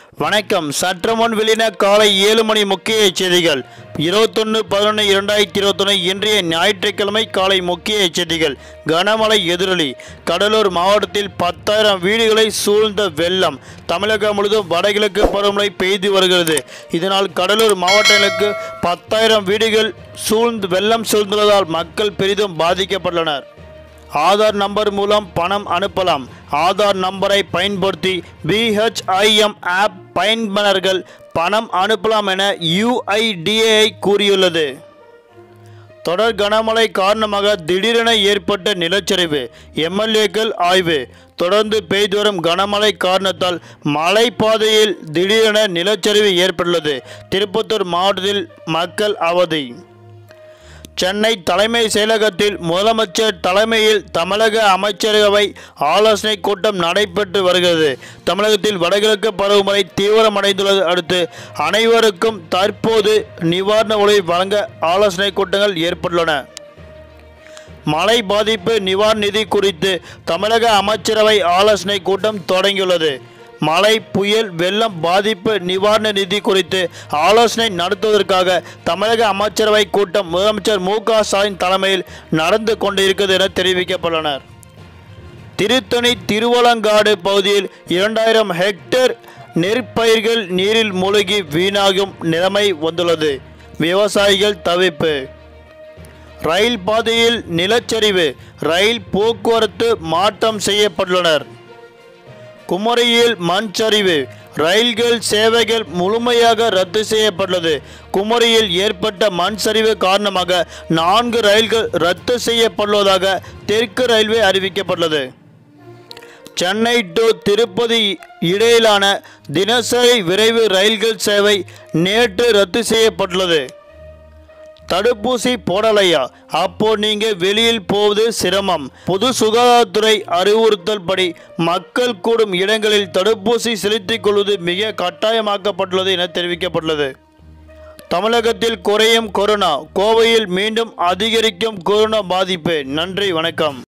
வணக்கம் சற்று முன் வெளியின காலை ஏழு மணி முக்கிய செய்திகள் இருபத்தொன்று பதினொன்று இரண்டாயிரத்தி இருபத்தொன்று இன்றைய ஞாயிற்றுக்கிழமை காலை முக்கிய செய்திகள் கனமழை எதிரொலி கடலூர் மாவட்டத்தில் பத்தாயிரம் வீடுகளை சூழ்ந்த வெள்ளம் தமிழகம் முழுவதும் வடகிழக்கு பருவமழை பெய்து வருகிறது இதனால் கடலூர் மாவட்டங்களுக்கு பத்தாயிரம் வீடுகள் சூழ்ந்து வெள்ளம் சூழ்ந்துள்ளதால் மக்கள் பெரிதும் பாதிக்கப்பட்டுள்ளனர் ஆதார் நம்பர் மூலம் பணம் அனுப்பலாம் ஆதார் நம்பரை பயன்படுத்தி பிஹெச்ஐஎம் ஆப் பயன்பனர்கள் பணம் அனுப்பலாம் என யுஐடிஏஐ கூறியுள்ளது தொடர் கனமழை காரணமாக திடீரென ஏற்பட்ட நிலச்சரிவு எம்எல்ஏக்கள் ஆய்வு தொடர்ந்து பெய்து வரும் கனமழை காரணத்தால் மலைப்பாதையில் திடீரென நிலச்சரிவு ஏற்பட்டுள்ளது திருப்பத்தூர் மாவட்டத்தில் மக்கள் அவதி சென்னை தலைமை செயலகத்தில் முதலமைச்சர் தலைமையில் தமிழக அமைச்சரவை ஆலோசனை கூட்டம் நடைபெற்று வருகிறது தமிழகத்தில் வடகிழக்கு பருவமழை தீவிரமடைந்துள்ளது அடுத்து அனைவருக்கும் தற்போது நிவாரண உதவி வழங்க ஆலோசனை கூட்டங்கள் ஏற்பட்டுள்ளன மழை பாதிப்பு நிவாரண நிதி குறித்து தமிழக அமைச்சரவை ஆலோசனை கூட்டம் தொடங்கியுள்ளது மழை புயல் வெள்ளம் பாதிப்பு நிவாரண நிதி குறித்து ஆலோசனை நடத்துவதற்காக தமிழக அமைச்சரவை கூட்டம் முதலமைச்சர் மு க ஸ்டாலின் தலைமையில் நடந்து கொண்டிருக்கிறது என தெரிவிக்கப்பட்டுள்ளனர் திருத்தணி திருவலங்காடு பகுதியில் இரண்டாயிரம் ஹெக்டேர் நெற்பயிர்கள் நீரில் மூழ்கி வீணாகும் நிலைமை வந்துள்ளது விவசாயிகள் தவிப்பு ரயில் பாதையில் நிலச்சரிவு ரயில் போக்குவரத்து மாற்றம் செய்யப்பட்டுள்ளனர் குமரியில் மண் சரிவு ரயில்கள் சேவைகள் முழுமையாக ரத்து செய்யப்பட்டுள்ளது குமரியில் ஏற்பட்ட மண் சரிவு காரணமாக நான்கு ரயில்கள் ரத்து செய்யப்பட்டுள்ளதாக தெற்கு ரயில்வே அறிவிக்கப்பட்டுள்ளது சென்னை டு திருப்பதி இடையிலான தினசரி விரைவு ரயில்கள் சேவை நேற்று ரத்து செய்யப்பட்டுள்ளது தடுப்பூசி போடலையா அப்போ நீங்க வெளியில் போவது சிரமம் பொது சுகாதாரத்துறை அறிவுறுத்தல் படி மக்கள் கூடும் இடங்களில் தடுப்பூசி செலுத்திக் கொள்வது மிக கட்டாயமாக்கப்பட்டுள்ளது என தெரிவிக்கப்பட்டுள்ளது தமிழகத்தில் குறையும் கொரோனா கோவையில் மீண்டும் அதிகரிக்கும் கொரோனா பாதிப்பு நன்றி வணக்கம்